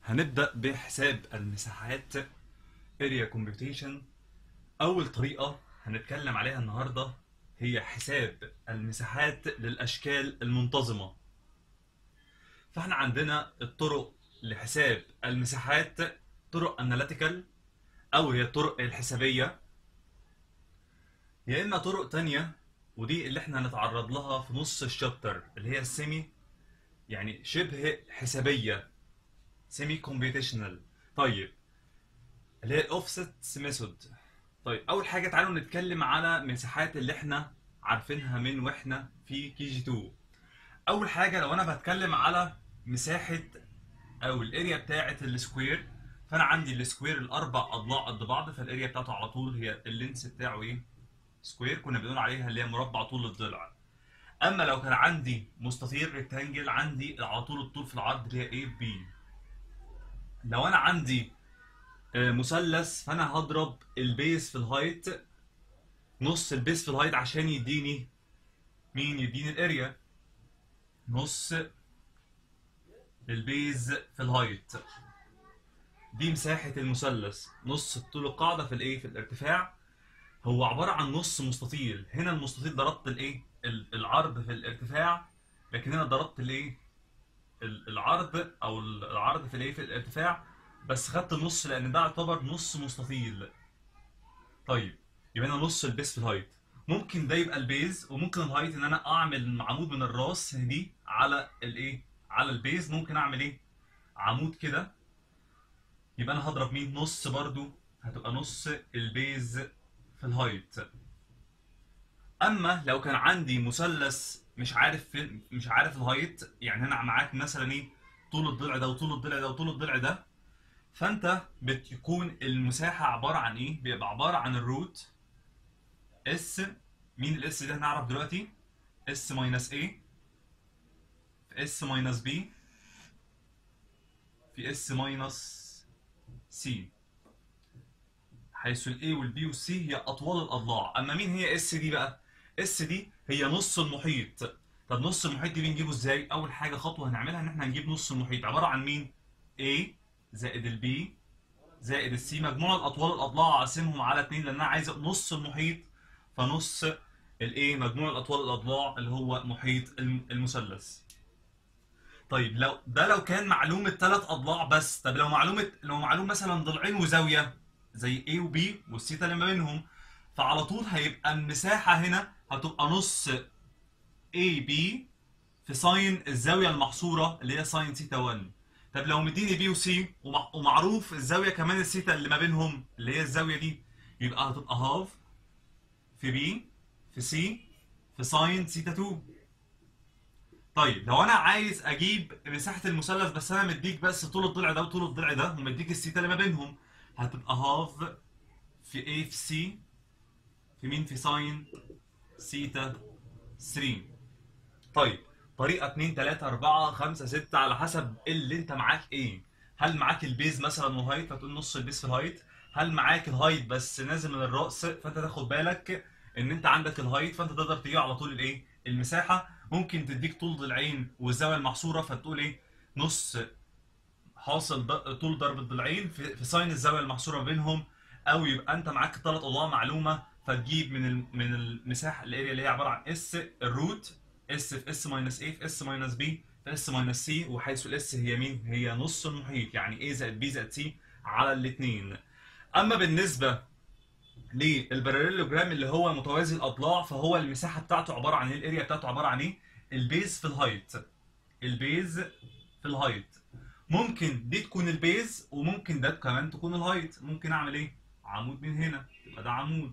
هنبدأ بحساب المساحات Area Computation أول طريقة هنتكلم عليها النهاردة هي حساب المساحات للأشكال المنتظمة فاحنا عندنا الطرق لحساب المساحات طرق اناليتيكال أو هي الطرق الحسابية يا إما طرق تانية ودي اللي احنا هنتعرض لها في نص الشابتر اللي هي السيمي يعني شبه حسابية سيمي كومبيتيشنال طيب اللي هي الاوفست ميثود طيب اول حاجه تعالوا نتكلم على مساحات اللي احنا عارفينها من واحنا في كي جي 2 اول حاجه لو انا بتكلم على مساحه او الاريا بتاعه السكوير فانا عندي السكوير الاربع اضلاع قد بعض فالاريا بتاعته على طول هي اللينس بتاعه ايه سكوير كنا بنقول عليها اللي هي مربع طول الضلع اما لو كان عندي مستطيل ريكتانجل عندي على طول الطول في العرض اللي هي ايه بي لو انا عندي آه، مثلث فانا هضرب البيس في الهايت نص البيس في الهايت عشان يديني مين يديني الاريا نص البيز في الهايت دي مساحة المثلث نص طول القاعدة في الايه في الارتفاع هو عبارة عن نص مستطيل هنا المستطيل ضربت الايه ال- العرض في الارتفاع لكن هنا ضربت الايه ال- العرض او ال- العرض في الايه في الارتفاع بس خدت النص لان ده يعتبر نص مستطيل طيب يبقى انا نص البيس في الهايت ممكن ده يبقى البيز وممكن الهايت ان انا اعمل عمود من الراس دي على الايه على البيز ممكن اعمل ايه عمود كده يبقى انا هضرب مين نص برضو هتبقى نص البيز في الهايت اما لو كان عندي مثلث مش عارف فين مش عارف الهايت يعني انا معاك مثلا ايه طول الضلع ده وطول الضلع ده وطول الضلع ده فانت بتكون المساحه عباره عن ايه بيبقى عباره عن الروت اس مين الاس ده هنعرف دلوقتي اس ماينس ايه في اس ماينس بي في اس ماينس سي حيث الاي والبي والسي هي اطوال الاضلاع اما مين هي اس دي بقى اس دي هي نص المحيط طب نص المحيط دي بنجيبه ازاي اول حاجه خطوه هنعملها ان احنا هنجيب نص المحيط عباره عن مين A زائد البي زائد السي مجموع الاطوال الاضلاع اقسمهم على 2 لان انا عايز نص المحيط فنص الايه مجموع الاطوال الاضلاع اللي هو محيط الم- المثلث طيب لو ده لو كان معلوم الثلاث اضلاع بس طب لو معلومه لو معلوم مثلا ضلعين وزاويه زي A و B والثيتا اللي ما بينهم فعلى طول هيبقى المساحه هنا هتبقى نص AB في ساين الزاويه المحصوره اللي هي ساين ثيتا 1 طب لو مديني بي وسي ومع- ومعروف الزاويه كمان الثيتا اللي ما بينهم اللي هي الزاويه دي يبقى هتبقى هاف في بي في سي في ساين ثيتا 2 طيب لو انا عايز اجيب مساحه المثلث بس انا مديك بس طول الضلع ده وطول الضلع ده ومديك الثيتا اللي ما بينهم هتبقى هاف في A في سي في مين في ساين ثيتا 3 طيب طريقة 2 3 4 5 6 على حسب اللي انت معاك ايه هل معاك البيز مثلا وهايت فتقول نص البيز في الهايت هل معاك الهايت بس نازل من الرأس فانت تاخد بالك ان انت عندك الهايت فانت تقدر تجيب على طول الايه المساحة ممكن تديك طول ضلعين والزاوية المحصورة فتقول ايه نص حاصل ض- طول ضرب الضلعين في, في ساين الزاوية المحصورة بينهم او يبقى انت معاك ثلاث اضلاع معلومة فتجيب من ال- من المساحة الاريا اللي هي عبارة عن اس الروت اس في اس ماينس ايه في اس ماينس بي في اس ماينس سي وحيث الاس هي مين؟ هي نص المحيط يعني ايه زائد بي زائد سي على الاثنين. اما بالنسبه للباراليلوجرام اللي هو متوازي الاضلاع فهو المساحه بتاعته عباره عن ايه؟ الاريا بتاعته عباره عن ايه؟ البيز في الهايت. البيز في الهايت. ممكن دي تكون البيز وممكن ده كمان تكون الهايت. ممكن اعمل ايه؟ عمود من هنا يبقى ده عمود.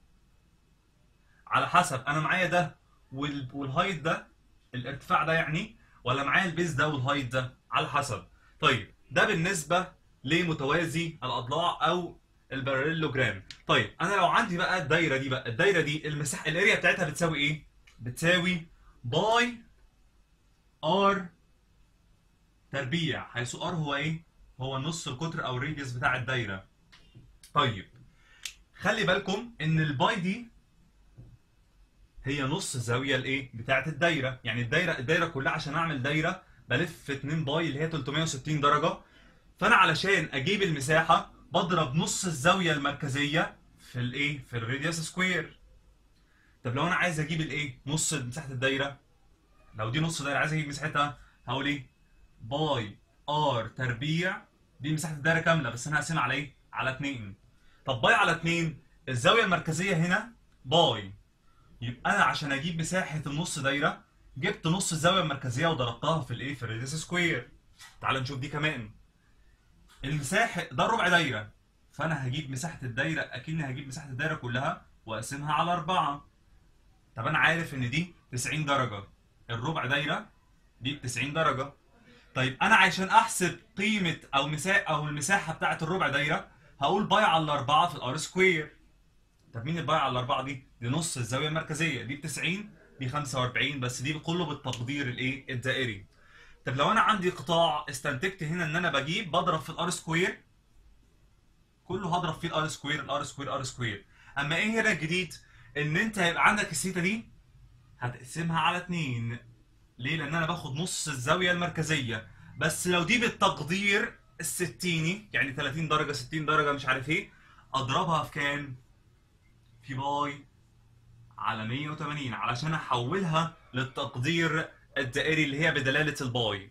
على حسب انا معايا ده وال- والهايت ده الارتفاع ده يعني ولا معايا البيز ده والهايت ده على حسب طيب ده بالنسبه لمتوازي الاضلاع او الباراليلوجرام طيب انا لو عندي بقى الدايره دي بقى الدايره دي المساحه الاريا بتاعتها بتساوي ايه بتساوي باي ار تربيع حيث ار هو ايه هو نص القطر او الريديوس بتاع الدايره طيب خلي بالكم ان الباي دي هي نص الزاويه الايه بتاعه الدايره يعني الدايره الدايره كلها عشان اعمل دايره بلف 2 باي اللي هي 360 درجه فانا علشان اجيب المساحه بضرب نص الزاويه المركزيه في الايه في الراديوس سكوير طب لو انا عايز اجيب الايه نص مساحه الدايره لو دي نص دايره عايز اجيب مساحتها هقول ايه باي ار تربيع دي مساحه الدايره كامله بس انا هقسمها على ايه على 2 طب باي على 2 الزاويه المركزيه هنا باي يبقى انا عشان اجيب مساحه النص دايره جبت نص الزاويه المركزيه وضربتها في الايه في الراديوس سكوير تعال نشوف دي كمان المساحه ده ربع دايره فانا هجيب مساحه الدايره اكني هجيب مساحه الدايره كلها واقسمها على أربعة طب انا عارف ان دي 90 درجه الربع دايره دي ب 90 درجه طيب انا عشان احسب قيمه او مساحه او المساحه بتاعه الربع دايره هقول باي على الأربعة في الار سكوير طب مين الباي على الأربعة دي؟ دي نص الزاوية المركزية دي ب 90 دي 45 بس دي كله بالتقدير الايه؟ الدائري. طب لو أنا عندي قطاع استنتجت هنا إن أنا بجيب بضرب في الار سكوير كله هضرب فيه الار سكوير الار سكوير ار سكوير. أما إيه هنا الجديد؟ إن أنت هيبقى عندك السيتا دي هتقسمها على 2 ليه؟ لأن أنا باخد نص الزاوية المركزية بس لو دي بالتقدير الستيني يعني 30 درجة 60 درجة مش عارف ايه اضربها في كام؟ في باي على 180 علشان احولها للتقدير الدائري اللي هي بدلالة الباي.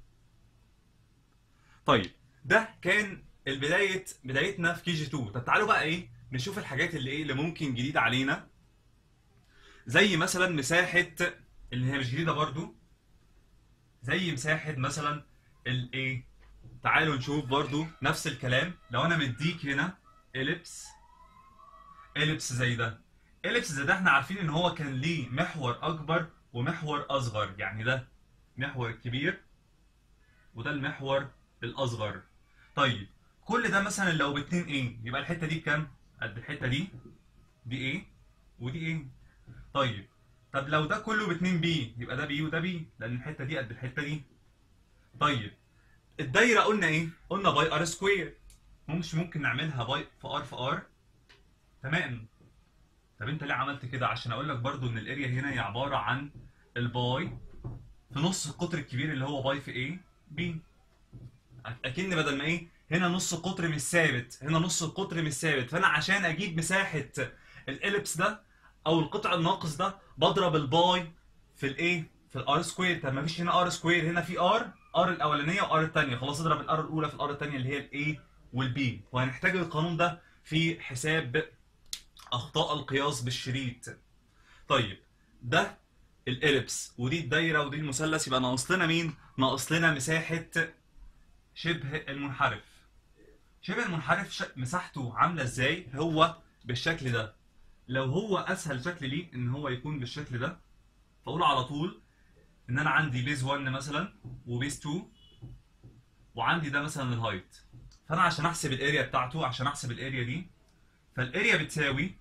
طيب ده كان البداية بدايتنا في كي جي 2 طب تعالوا بقى ايه نشوف الحاجات اللي ايه اللي ممكن جديدة علينا زي مثلا مساحة اللي هي مش جديدة برضو زي مساحة مثلا الايه تعالوا نشوف برضو نفس الكلام لو انا مديك هنا اليبس اليبس زي ده اليبس زي ده احنا عارفين ان هو كان ليه محور اكبر ومحور اصغر يعني ده محور كبير وده المحور الاصغر طيب كل ده مثلا لو باتنين ايه يبقى الحته دي بكام قد الحته دي دي ايه ودي ايه طيب طب لو ده كله باتنين بي يبقى ده بي وده بي لان الحته دي قد الحته دي طيب الدايره قلنا ايه قلنا باي ار سكوير مش ممكن نعملها باي في ار في ار تمام طب انت ليه عملت كده عشان اقول لك برضو ان الاريا هنا هي عباره عن الباي في نص القطر الكبير اللي هو باي في ايه بي اكن بدل ما ايه هنا نص القطر مش ثابت هنا نص القطر مش ثابت فانا عشان اجيب مساحه الاليبس ده او القطع الناقص ده بضرب الباي في الايه في الار سكوير طب ما فيش هنا ار سكوير هنا في ار ار الاولانيه وار الثانيه خلاص اضرب الار الاولى في الار الثانيه اللي هي الاي والبي وهنحتاج القانون ده في حساب اخطاء القياس بالشريط طيب ده الاليبس ودي الدايره ودي المثلث يبقى ناقص لنا مين ناقص لنا مساحه شبه المنحرف شبه المنحرف ش... مساحته عامله ازاي هو بالشكل ده لو هو اسهل شكل ليه ان هو يكون بالشكل ده فاقول على طول ان انا عندي بيز 1 مثلا وبيز 2 وعندي ده مثلا الهايت فانا عشان احسب الاريا بتاعته عشان احسب الاريا دي فالاريا بتساوي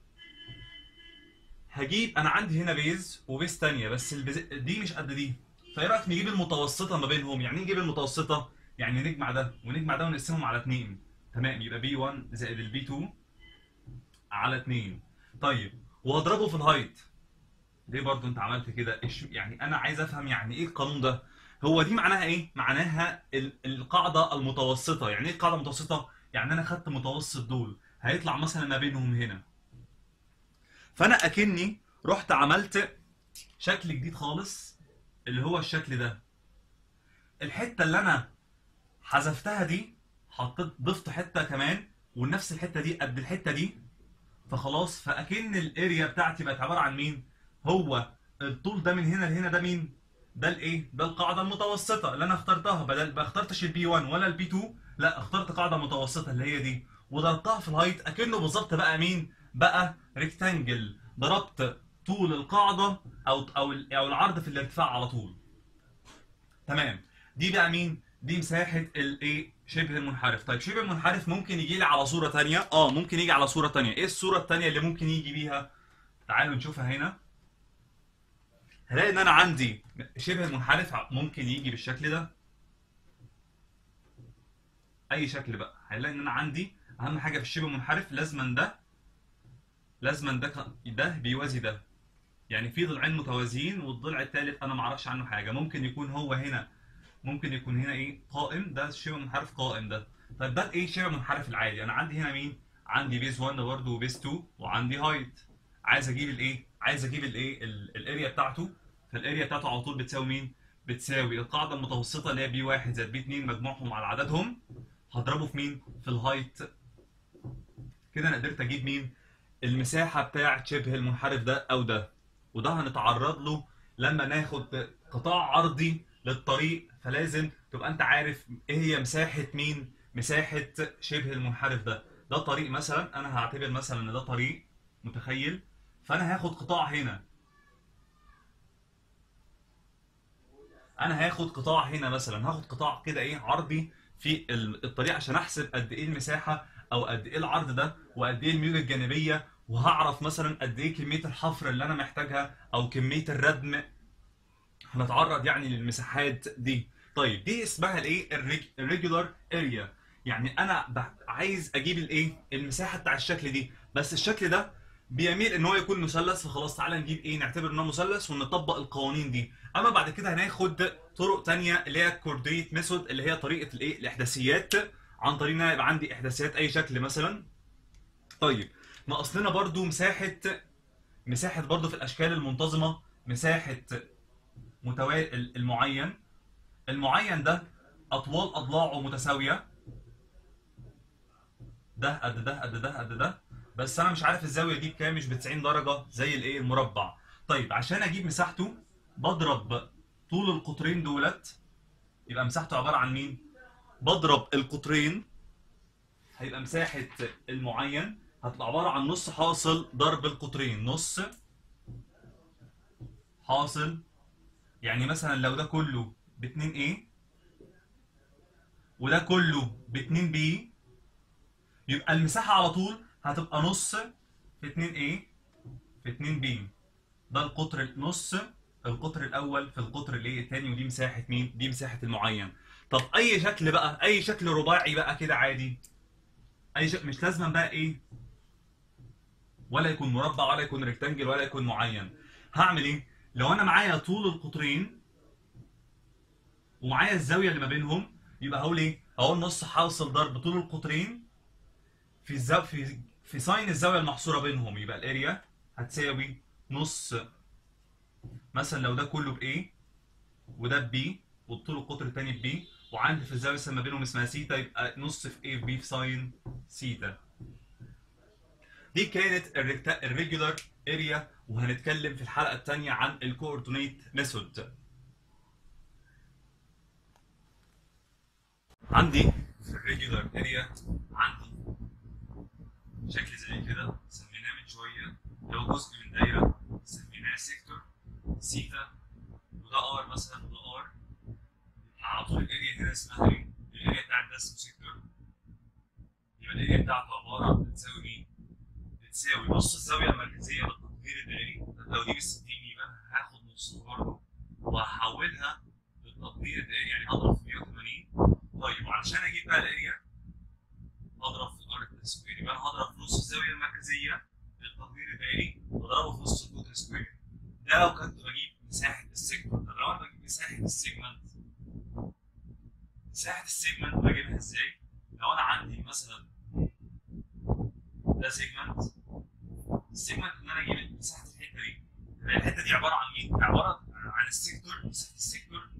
هجيب انا عندي هنا بيز وبيز تانية بس البيز دي مش قد دي فايه رايك نجيب المتوسطه ما بينهم يعني ايه نجيب المتوسطه يعني نجمع ده ونجمع ده ونقسمهم على 2 تمام يبقى بي 1 زائد البي 2 على 2 طيب وهضربه في الهايت ليه برضو انت عملت كده إيش يعني انا عايز افهم يعني ايه القانون ده هو دي معناها ايه معناها ال- القاعده المتوسطه يعني ايه القاعده المتوسطه يعني انا خدت متوسط دول هيطلع مثلا ما بينهم هنا فانا اكني رحت عملت شكل جديد خالص اللي هو الشكل ده الحته اللي انا حذفتها دي حطيت ضفت حته كمان ونفس الحته دي قد الحته دي فخلاص فاكن الاريا بتاعتي بقت عباره عن مين هو الطول ده من هنا لهنا ده مين ده الايه ده القاعده المتوسطه اللي انا اخترتها بدل ما اخترتش البي 1 ولا البي 2 لا اخترت قاعده متوسطه اللي هي دي وضربتها في الهايت اكنه بالظبط بقى مين بقى ريكتانجل ضربت طول القاعده او او او العرض في الارتفاع على طول تمام دي بقى مين دي مساحه الايه شبه المنحرف طيب شبه المنحرف ممكن يجي لي على صوره تانية اه ممكن يجي على صوره تانية ايه الصوره التانية اللي ممكن يجي بيها تعالوا نشوفها هنا هلاقي ان انا عندي شبه المنحرف ممكن يجي بالشكل ده اي شكل بقى هنلاقي ان انا عندي اهم حاجه في الشبه المنحرف لازما ده لازما ده ك- ده بيوازي ده يعني في ضلعين متوازيين والضلع الثالث انا ما اعرفش عنه حاجه ممكن يكون هو هنا ممكن يكون هنا ايه قائم ده شبه منحرف قائم ده طيب ده ايه شبه منحرف العادي انا عندي هنا مين عندي بيز 1 برضه وبيز 2 وعندي هايت عايز اجيب الايه عايز اجيب الايه ال- الاريا بتاعته فالاريا بتاعته على طول بتساوي مين بتساوي القاعده المتوسطه اللي هي بي 1 زائد بي 2 مجموعهم على عددهم هضربه في مين في الهايت كده انا قدرت اجيب مين المساحه بتاعه شبه المنحرف ده او ده وده هنتعرض له لما ناخد قطاع عرضي للطريق فلازم تبقى انت عارف ايه هي مساحه مين مساحه شبه المنحرف ده ده طريق مثلا انا هعتبر مثلا ان ده طريق متخيل فانا هاخد قطاع هنا انا هاخد قطاع هنا مثلا هاخد قطاع كده ايه عرضي في ال- الطريق عشان احسب قد ايه المساحه او قد ايه العرض ده وقد ايه الميول الجانبيه وهعرف مثلا قد ايه كميه الحفر اللي انا محتاجها او كميه الردم هنتعرض يعني للمساحات دي طيب دي اسمها الايه الريجولار اريا يعني انا ب- عايز اجيب الايه المساحه بتاع الشكل دي بس الشكل ده بيميل ان هو يكون مثلث فخلاص تعالى نجيب ايه نعتبر ان هو مثلث ونطبق القوانين دي اما بعد كده هناخد طرق تانية اللي هي كوردينيت ميثود اللي هي طريقه الايه الاحداثيات عن طريق ان أنا يبقى عندي احداثيات اي شكل مثلا طيب ناقص لنا برضو مساحه مساحه برضو في الاشكال المنتظمه مساحه متوا... المعين المعين ده اطوال اضلاعه متساويه ده قد ده قد ده قد ده بس انا مش عارف الزاويه دي بكام مش ب 90 درجه زي الايه المربع طيب عشان اجيب مساحته بضرب طول القطرين دولت يبقى مساحته عباره عن مين بضرب القطرين هيبقى مساحه المعين هتبقى عباره عن نص حاصل ضرب القطرين نص حاصل يعني مثلا لو ده كله ب 2 a وده كله ب 2 b يبقى المساحة على طول هتبقى نص في 2 a في 2 b ده القطر نص القطر الأول في القطر الايه الثاني ودي مساحة مين؟ دي مساحة المعين طب أي شكل بقى أي شكل رباعي بقى كده عادي أي شكل مش لازم بقى إيه ولا يكون مربع ولا يكون ريكتانجل ولا يكون معين هعمل إيه؟ لو أنا معايا طول القطرين ومعايا الزاويه اللي ما بينهم يبقى هقول ايه؟ هقول نص حاصل ضرب طول القطرين في الزاويه في في ساين الزاويه المحصوره بينهم يبقى الاريا هتساوي نص مثلا لو ده كله ب A وده ب B والطول القطر الثاني ب B وعندي في الزاويه اللي ما بينهم اسمها سيتا يبقى نص في A في B في ساين سيتا دي كانت الريجولار اريا وهنتكلم في الحلقه الثانيه عن الكوردينيت ميثود عندي في الريجولار اريا عندي شكل زي كده سميناه من شويه لو جزء من دايره سميناه سيكتور سيتا وده ار مثلا وده ار على طول الاريا هنا اسمها ايه؟ الاريا بتاعت ده اسمه سيكتور يبقى الاريا بتاعته عباره بتساوي مين؟ بتساوي نص الزاويه المركزيه بالتقدير الدائري لو دي ب 60 يبقى انا هاخد نصها برضه وهحولها للتقدير الدائري يعني هضرب في 180 طيب وعشان اجيب بقى الاريا هضرب في الار سكوير يبقى انا هضرب في نص الزاويه المركزيه للتقدير الدائري واضربه في نص القطر سكوير ده لو كنت بجيب مساحه السيجمنت طب لو انا بجيب مساحه السيجمنت مساحه السيجمنت بجيبها ازاي؟ لو انا عندي مثلا ده سيجمنت السيجمنت ان انا اجيب مساحه الحته دي يبقى الحته دي عباره عن مين؟ عباره عن السيكتور مساحه السيكتور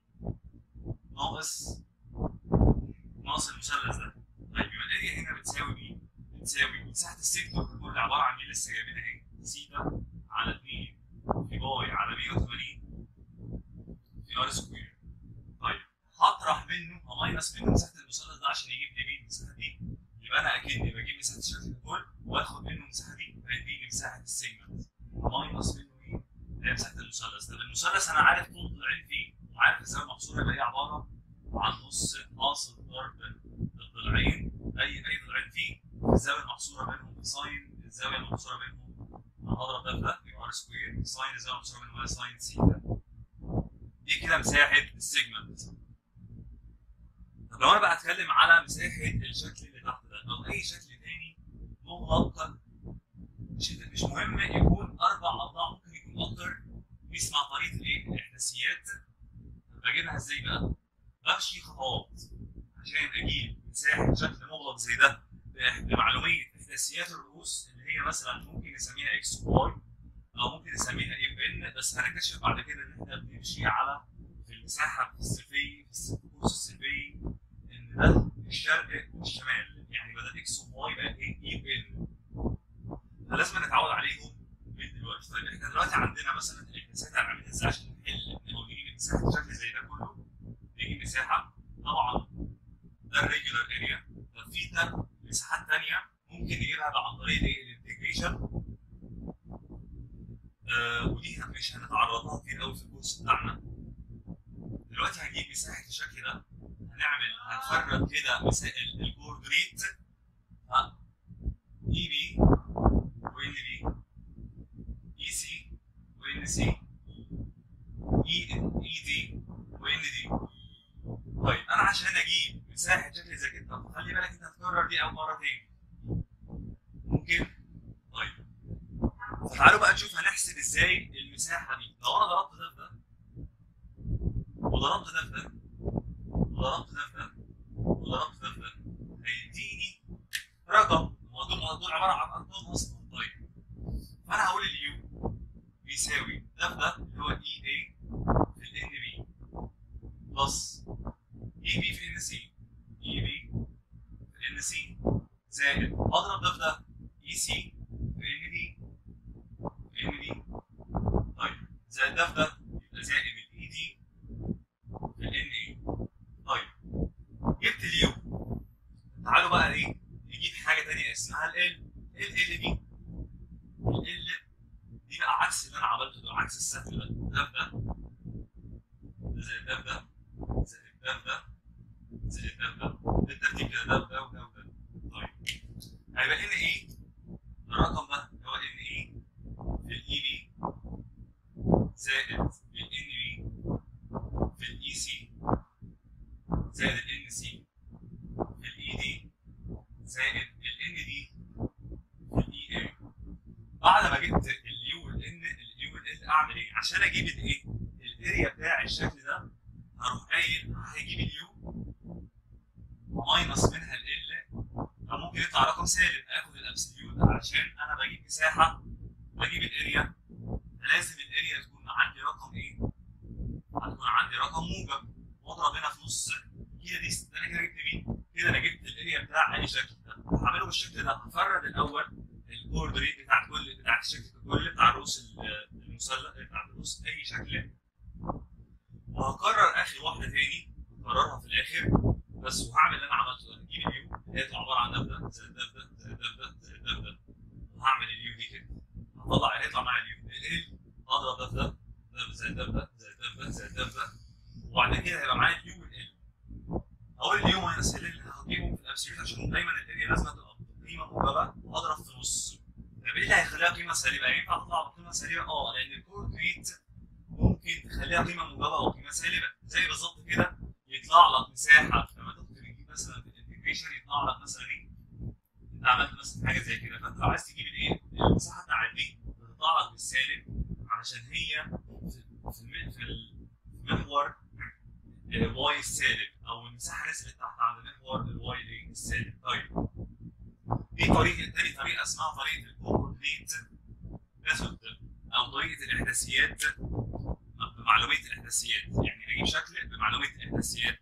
ناقص ناقص المثلث ده طيب يبقى الاريا هنا بتساوي مين؟ بتساوي مساحه السيكتور كل عباره عن مين لسه جايبينها اهي سيتا على 2 في باي على 180 في ار سكوير طيب هطرح منه هماينس منه مساحه المثلث ده عشان يجيب لي مين المساحه دي يبقى انا اكني بجيب مساحه الشكل ككل واخد منه المساحه دي فيديني مساحه السيجمنت هماينس منه مين؟ اللي هي مساحه المثلث طب المثلث انا عارف طول الضلعين فيه وعارف الزاويه المحصوره يبقى هي عباره عن نص حاصل ضرب الضلعين اي اي ضلعين فيه الزاويه المحصوره بينهم بساين الزاويه المحصوره بينهم هضرب ده في ده يبقى ار سكوير ساين الزاويه المحصوره بينهم هي ساين سيتا دي كده مساحه السيجمنت طب لو انا بقى اتكلم على مساحه الشكل اللي تحت ده او اي شكل تاني مغلق مش مش مهم يكون اربع اضلاع ممكن يكون اكتر بيسمع طريقه الايه؟ الاحداثيات بجيبها ازاي بقى؟ مساحه شكل مغلق زي ده بمعلوميه احداثيات الرؤوس اللي هي مثلا ممكن نسميها اكس واي او ممكن نسميها اي ان بس هنكتشف بعد كده ان احنا بنمشي على في المساحه السلفيه في الكورس السلفي ان ده الشرق والشمال يعني بدل اكس وواي بقى ايه اي ان فلازم نتعود عليهم من دلوقتي طيب احنا دلوقتي عندنا مثلا الاحداثات هنعملها ازاي عشان نحل او نجيب مساحه شكل زي ده كله نجيب مساحه طبعا ده الريجولار اريا طب في ده مساحات ثانيه ممكن نجيبها عن طريق ايه الانتجريشن آه ودي مش هنتعرض لها كتير قوي في الكورس بتاعنا دلوقتي هنجيب مساحه الشكل ده هنعمل هنفرد كده مسائل الكوردينيت ها اي بي وان بي اي سي وان سي اي اي دي وان دي طيب انا عشان اجيب مساحه شكل زي كده خلي بالك انت هتكرر دي او مره تاني ممكن طيب فتعالوا بقى نشوف هنحسب ازاي المساحه دي لو انا ضربت ده في ده وضربت ده في ده وضربت ده في ده وضربت ده في ده هيديني رقم هو دول دول عباره عن ارقام اصلا طيب فانا هقول اليو بيساوي ده في ده اللي هو اي اي في الان بي بلس اي بي في ان سي اي بي في ان سي زائد اضرب ده في ده اي سي في ان دي في ان دي طيب زائد ده في ده يبقى زائد الاي دي في الان اي طيب جبت اليو تعالوا بقى ايه نجيب حاجه ثانيه اسمها ال ال ال دي ال دي بقى عكس اللي انا عملته ده عكس السهم ده ده في ده زائد ده في ده زائد ده في ده زائد ده في ده بالترتيب كده ده في ده وده وده طيب هيبقى ان ايه الرقم ده اللي هو ان ايه في الاي بي زائد الان بي في الاي سي زائد الان سي في الاي دي زائد الان دي في الاي اي بعد ما جبت اليو والان اليو والان اعمل ايه؟ عشان اجيب الايه؟ الاريا بتاع الشكل ده هروح قايل هجيب اليو ماينس منها ال فممكن يطلع رقم سالب اخد الابسوليوت علشان انا بجيب مساحه بجيب الاريا لازم الاريا تكون عندي رقم ايه؟ هتكون عندي رقم موجب واضرب هنا في نص كده دي انا كده جبت مين؟ كده انا جبت الاريا بتاع اي شكل ده هعمله بالشكل ده هفرد الاول الكوردينيت بتاعت كل بتاعت الشكل ككل بتاع الرؤوس المثلث بتاعت الرؤوس اي شكل وهكرر اخر واحده تاني هكررها في الاخر بس وهعمل اللي انا عملته ده هجيب اليو اللي هي عباره عن ده ده زائد ده ده زائد ده ده زائد ده ده وهعمل اليو دي كده هطلع هيطلع معايا اليو ال اضرب ده في ده ده زائد ده ده زائد ده ده زائد ده ده وبعد كده هيبقى معايا اليو والال اقول اليو ماينس ال اللي هجيبهم في الابسوليوت عشان دايما الاريا لازم تبقى قيمه موجبه واضرب في نص طب ايه اللي هيخليها قيمه سالبه؟ ينفع تطلع بقيمه سالبه؟ اه لان الكوردينيت ممكن تخليها قيمه موجبه او قيمه سالبه زي بالظبط كده يطلع لك مساحه لما تدخل تجيب مثلا في الانتجريشن يطلع لك مثلا ايه؟ انت عملت مثلا حاجه زي كده فانت لو عايز تجيب الايه؟ المساحه بتاعت دي بتطلع لك بالسالب علشان هي في في في المحور الواي السالب او المساحه نزلت تحت عند محور الواي ايه السالب طيب دي طريقه تاني طريقه اسمها طريقه الكوردينيت ميثود او طريقه الاحداثيات بمعلوميه الاحداثيات يعني اجيب شكل بمعلوميه الاحداثيات